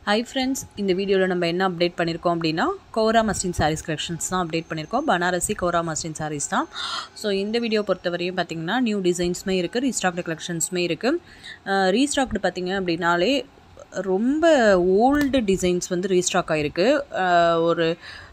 hi friends இந்த வீடியோவில் நம்ம என்ன அப்டேட் பண்ணியிருக்கோம் அப்படின்னா கோரா மஸ்டின் சாரீஸ் கலெக்ஷன்ஸ் தான் அப்டேட் பண்ணியிருக்கோம் பனாரசி கோரா மஸ்டின் சாரீஸ் தான் ஸோ இந்த வீடியோ பொறுத்தவரையும் பார்த்திங்கன்னா நியூ டிசைன்ஸுமே இருக்குது ரீஸ்டாக்டு கலெக்ஷன்ஸுமே இருக்குது ரீஸ்டாக்டு பார்த்திங்க அப்படின்னாலே ரொம்ப ஓல்டு டிசைன்ஸ் வந்து ரீஸ்டாக் ஆகிருக்கு ஒரு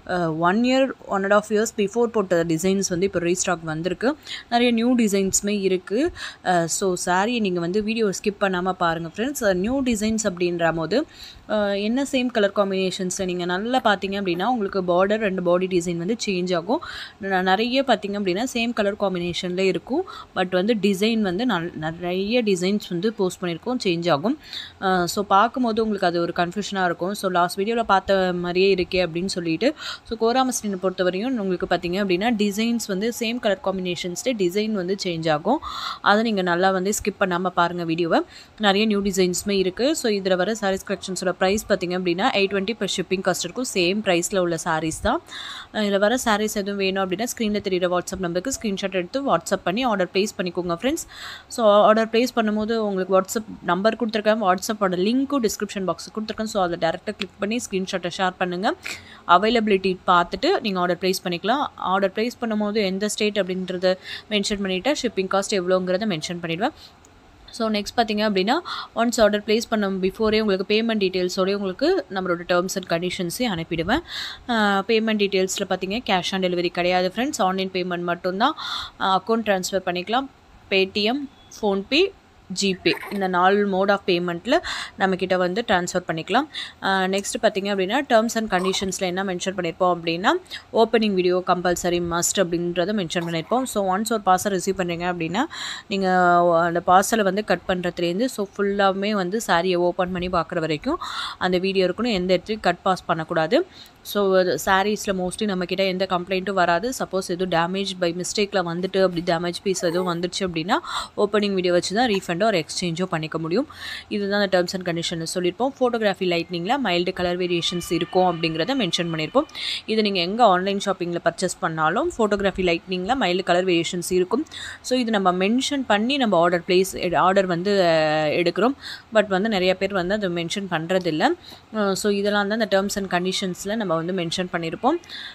one year one and half years before போட்ட டிசைன்ஸ் வந்து இப்போ ரீஸ்டாக் வந்திருக்கு நிறைய நியூ டிசைன்ஸுமே இருக்குது ஸோ சாரீ நீங்கள் வந்து வீடியோ ஸ்கிப் பண்ணாமல் பாருங்கள் ஃப்ரெண்ட்ஸ் நியூ டிசைன்ஸ் அப்படின்ற போது என்ன சேம் கலர் காம்பினேஷன்ஸில் நீங்கள் நல்லா பார்த்தீங்க அப்படின்னா உங்களுக்கு பார்டர் ரெண்டு பாடி டிசைன் வந்து சேஞ்ச் ஆகும் நிறைய பார்த்தீங்க அப்படின்னா சேம் கலர் காம்பினேஷனில் இருக்கும் பட் வந்து டிசைன் வந்து நல் நிறைய டிசைன்ஸ் வந்து போஸ்ட் பண்ணியிருக்கோம் சேஞ்ச் ஆகும் ஸோ பார்க்கும்போது உங்களுக்கு அது ஒரு கன்ஃபியூஷனாக இருக்கும் ஸோ லாஸ்ட் வீடியோவில் பார்த்த மாதிரியே இருக்கே அப்படின்னு சொல்லிட்டு ஸோ கோரா மஸ்லினை பொறுத்தவரையும் உங்களுக்கு பார்த்தீங்க அப்படின்னா டிசைன்ஸ் வந்து சேம் கலர் காம்பினேஷன்ஸ்லேயே டிசைன் வந்து சேஞ்ச் ஆகும் அதை நீங்கள் நல்லா வந்து ஸ்கிப் பண்ணாமல் பாருங்கள் வீடியோவை நிறைய நியூ டிசைன்ஸுமே இருக்குது ஸோ இதில் வர சாரீஸ் கலெக்ஷன்ஸோட ப்ரைஸ் பார்த்திங்க அப்படின்னா eight twenty plus shipping cost இருக்கும் சேம் ப்ரைஸில் உள்ள சாரீஸ் தான் இதில் வர சாரீஸ் எதுவும் வேணும் அப்படின்னா ஸ்க்ரீனில் தெரியிற வாட்ஸ்அப் நம்பருக்கு ஸ்க்ரீன்ஷாட் எடுத்து வாட்ஸ்அப் பண்ணி ஆர்டர் ப்ளேஸ் பண்ணிக்கோங்க ஃப்ரெண்ட்ஸ் ஸோ ஆர்டர் ப்ளேஸ் பண்ணும்போது உங்களுக்கு வாட்ஸ்அப் நம்பர் கொடுத்துருக்கேன் வாட்ஸ்அப்போட லிங்க்கும் டிஸ்கிரிப்ஷன் பாக்ஸ் கொடுத்துருக்கேன் ஸோ அதை டேரெக்டாக கிளிக் பண்ணி ஸ்க்ரீன்ஷாட்டை ஷேர் பண்ணுங்கள் அவைலபிலிட்டி பார்த்துட்டு நீங்கள் ஆர்டர் ப்ளேஸ் பண்ணிக்கலாம் ஆர்டர் ப்ளேஸ் பண்ணும்போது எந்த ஸ்டேட் அப்படின்றத மென்ஷன் பண்ணிவிட்டு ஷிப்பிங் காஸ்ட் எவ்வளோங்கிறத மென்ஷன் பண்ணிவிடுவேன் ஸோ நெக்ஸ்ட் பார்த்தீங்க அப்படின்னா ஒன்ஸ் ஆர்டர் ப்ளேஸ் பண்ண பிஃபோரே உங்களுக்கு பேமெண்ட் டீட்டெயில்ஸோடய உங்களுக்கு நம்மளோட டேர்ம்ஸ் அண்ட் கண்டிஷன்ஸே அனுப்பிடுவேன் பேமெண்ட் டீட்டெயில்ஸில் பார்த்தீங்க கேஷ் ஆன் டெலிவரி கிடையாது ஃப்ரெண்ட்ஸ் ஆன்லைன் பேமெண்ட் மட்டும்தான் அக்கௌண்ட் ட்ரான்ஸ்ஃபர் பண்ணிக்கலாம் பேடிஎம் ஃபோன்பே ஜிபே இந்த நாலு மோட் ஆஃப் பேமெண்ட்டில் நம்மக்கிட்ட வந்து ட்ரான்ஸ்ஃபர் பண்ணிக்கலாம் நெக்ஸ்ட் பார்த்திங்க அப்படின்னா டேர்ம்ஸ் அண்ட் கண்டிஷன்ஸில் என்ன மென்ஷன் பண்ணியிருப்போம் அப்படின்னா ஓப்பனிங் வீடியோ கம்பல்சரி மஸ்ட் அப்படின்றத மென்ஷன் பண்ணியிருப்போம் ஸோ ஒன்ஸ் ஒரு பார்சல் ரிசீவ் பண்ணுறீங்க அப்படின்னா நீங்கள் அந்த பார்சலை வந்து கட் பண்ணுறதுலேருந்து ஸோ ஃபுல்லாகவே வந்து சாரியை ஓப்பன் பண்ணி பார்க்குற வரைக்கும் அந்த வீடியோ இருக்கணும் எந்த இடத்துலையும் கட் பாஸ் பண்ணக்கூடாது ஸோ சாரீஸில் மோஸ்ட்லி நம்மக்கிட்ட எந்த கம்ப்ளைண்ட்டும் வராது சப்போஸ் எதுவும் டேமேஜ் பை மிஸ்டேக்கில் வந்துட்டு அப்படி டேமேஜ் பீஸ் எதுவும் வந்துச்சு அப்படின்னா ஓப்பனிங் வீடியோ வச்சு தான் ரீஃபண்டோ ஒரு எக்ஸ்சேஞ்சோ பண்ணிக்க முடியும் இதுதான் அந்த டேர்ம்ஸ் அண்ட் கண்டிஷன் சொல்லியிருப்போம் ஃபோட்டோகிராஃபி லைட்னிங்கில் மைல்டு கலர் வேரியேஷன்ஸ் இருக்கும் அப்படிங்கிறத மென்ஷன் பண்ணியிருப்போம் இது நீங்கள் எங்கே ஆன்லைன் ஷாப்பிங்கில் பர்ச்சேஸ் பண்ணாலும் ஃபோட்டோகிராஃபி லைட்னிங்கில் மைல்டு கலர் வேரியேஷன்ஸ் இருக்கும் ஸோ இது நம்ம மென்ஷன் பண்ணி நம்ம ஆர்டர் ப்ளேஸ் ஆர்டர் வந்து எடுக்கிறோம் பட் வந்து நிறைய பேர் வந்து அதை மென்ஷன் பண்ணுறதில்ல ஸோ இதெல்லாம் தான் அந்த டேர்ம்ஸ் அண்ட் கண்டிஷன்ஸில் நம்ம வந்து மென்ஷன் பண்ணியிருப்போம்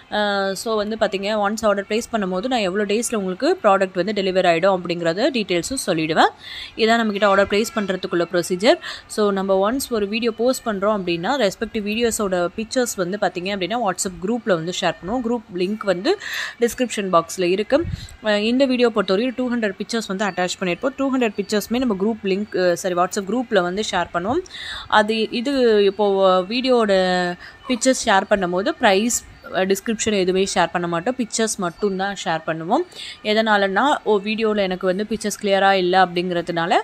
ஸோ வந்து பார்த்திங்க ஒன்ஸ் ஆர்டர் ப்ளேஸ் பண்ணும்போது நான் எவ்வளோ டேஸில் உங்களுக்கு ப்ராடக்ட் வந்து டெலிவரி ஆகிடும் அப்படிங்கிறத டீட்டெயில்ஸும் சொல்லிவிடுவேன் இதான் நம்மக்கிட்ட ஆர்டர் ப்ளேஸ் பண்ணுறதுக்குள்ள ப்ரொசீஜர் ஸோ நம்ம ஒன்ஸ் ஒரு வீடியோ போஸ்ட் பண்ணுறோம் அப்படின்னா ரெஸ்பெக்டிவ் வீடியோஸோட பிக்சர்ஸ் வந்து பார்த்திங்க அப்படின்னா வாட்ஸ்அப் குரூப்பில் வந்து ஷேர் பண்ணுவோம் குரூப் லிங்க் வந்து டிஸ்கிரிப்ஷன் பாக்ஸில் இருக்குது இந்த வீடியோ பொறுத்தவரைக்கும் டூ ஹண்ட்ரட் பிக்சர்ஸ் வந்து அட்டாச் பண்ணியிருப்போம் டூ ஹண்ட்ரட் பிக்சர்ஸுமே நம்ம குரூப் லிங்க் சரி வாட்ஸ்அப் குரூப்பில் வந்து ஷேர் பண்ணுவோம் அது இது இப்போது வீடியோட பிக்சர்ஸ் ஷேர் பண்ணும்போது ப்ரைஸ் டிஸ்கிரிப்ஷன் எதுவுமே ஷேர் பண்ண மாட்டோம் பிக்சர்ஸ் மட்டும்தான் ஷேர் பண்ணுவோம் எதனாலன்னா ஓ வீடியோவில் எனக்கு வந்து பிக்சர்ஸ் கிளியராக இல்லை அப்படிங்கிறதுனால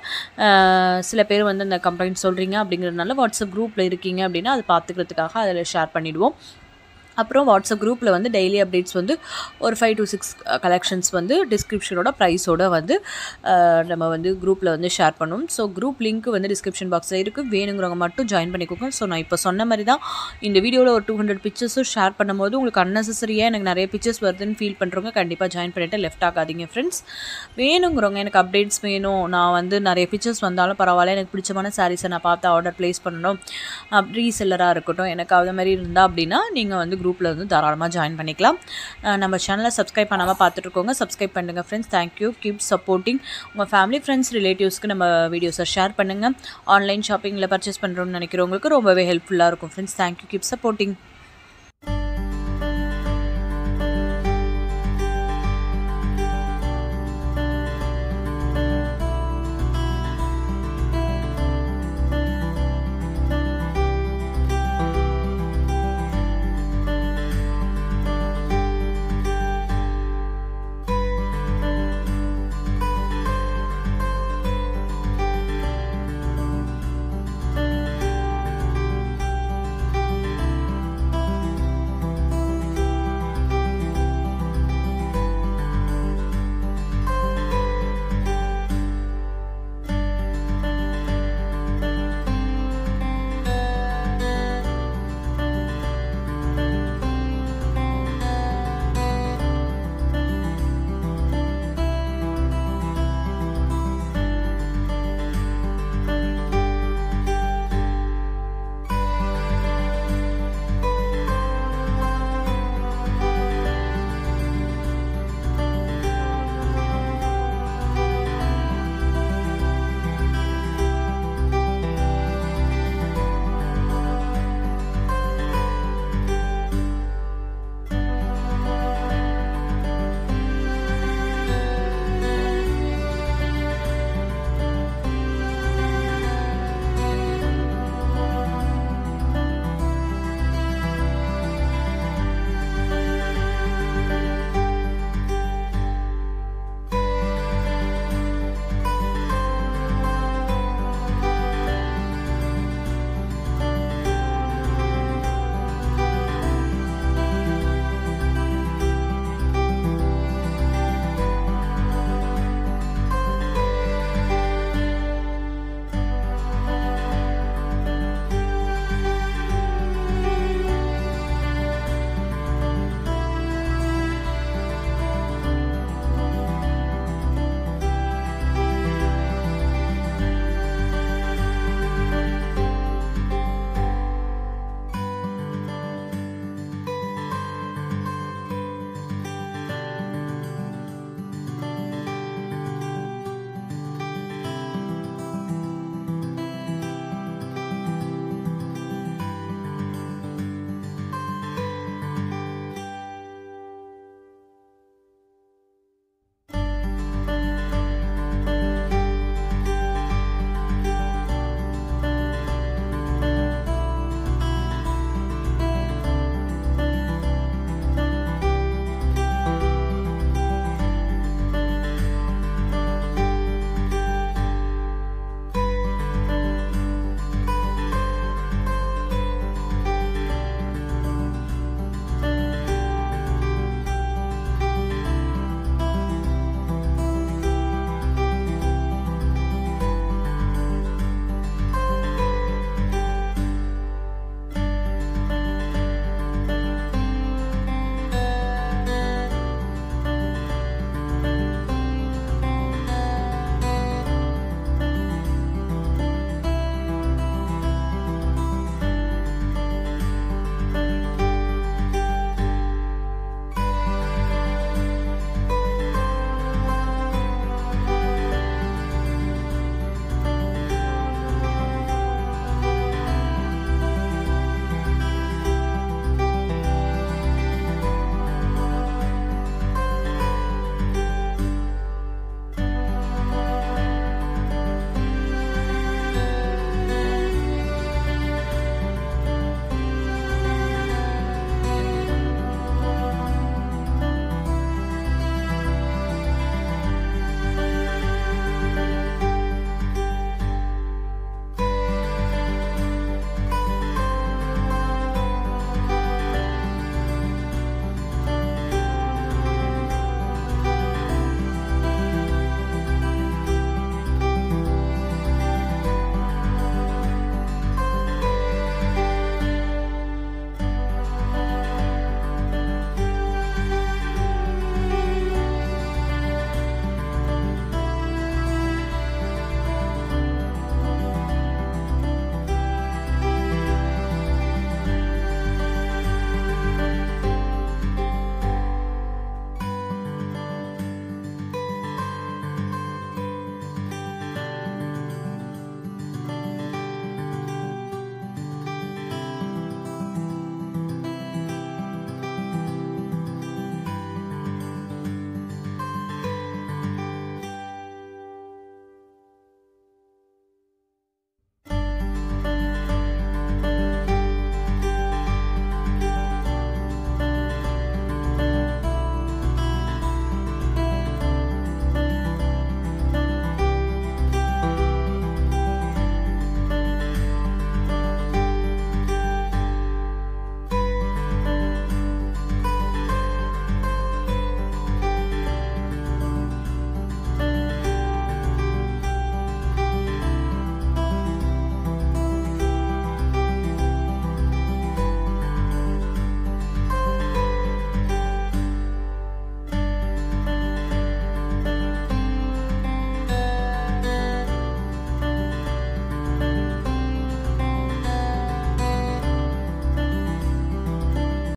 சில பேர் வந்து அந்த கம்ப்ளைண்ட் சொல்கிறீங்க அப்படிங்கிறதுனால வாட்ஸ்அப் குரூப்பில் இருக்கீங்க அப்படின்னா அதை பார்த்துக்கிறதுக்காக அதில் ஷேர் பண்ணிவிடுவோம் அப்புறம் வாட்ஸ்அப் குரூப்பில் வந்து டெய்லி அப்டேட்ஸ் வந்து ஒரு ஃபைவ் டு சிக்ஸ் கலெக்ஷன்ஸ் வந்து டிஸ்கிரிப்ஷனோட ப்ரைஸோட வந்து நம்ம வந்து குரூப்பில் வந்து ஷேர் பண்ணுவோம் ஸோ குரூப் லிங்க் வந்து டிஸ்கிரிப்ஷன் பாக்ஸில் இருக்குது வேணுங்கிறவங்க மட்டும் ஜாயின் பண்ணிக்கோங்க ஸோ நான் இப்போ சொன்ன மாதிரி தான் இந்த வீடியோவில் ஒரு டூ ஹண்ட்ரட் பிக்சர்ஸும் ஷேர் பண்ணும்போது உங்களுக்கு அன்னெசரியாக எனக்கு நிறைய பிக்சர்ஸ் வருதுன்னு ஃபீல் பண்ணுறவங்க கண்டிப்பாக ஜாயின் பண்ணிவிட்டு லெஃப்ட் ஆகாதீங்க ஃப்ரெண்ட்ஸ் வேணுங்கிறவங்க எனக்கு அப்டேட்ஸ் வேணும் நான் வந்து நிறைய பிக்சர்ஸ் வந்தாலும் பரவாயில்ல எனக்கு பிடிச்சமான சாரீஸை நான் பார்த்து ஆர்டர் ப்ளேஸ் பண்ணணும் ரீசெல்லராக இருக்கட்டும் எனக்கு அது மாதிரி இருந்தால் அப்படின்னா நீங்கள் வந்து குரூப்பில் வந்து தாராளமாக ஜாயின் பண்ணிக்கலாம் நம்ம சேனலை சப்ஸ்கிரைப் பண்ணாமல் பார்த்துட்ருக்கோங்க சப்ஸ்கிரைப் பண்ணுங்கள் ஃப்ரெண்ட்ஸ் தேங்க்யூ கீப் சப்போர்ட்டிங் உங்கள் ஃபேமிலி ஃப்ரெண்ட்ஸ் ரிலேட்டிவ்ஸ்க்கு நம்ம வீடியோஸை ஷேர் பண்ணுங்கள் ஆன்லைன் ஷாப்பிங்கில் பர்ச்சேஸ் பண்ணுறோம்னு நினைக்கிறவங்களுக்கு ரொம்பவே ஹெல்ப்ஃபுல்லாக இருக்கும் ஃப்ரெண்ட்ஸ் தேங்க்யூ கீப் சப்போர்ட்டிங்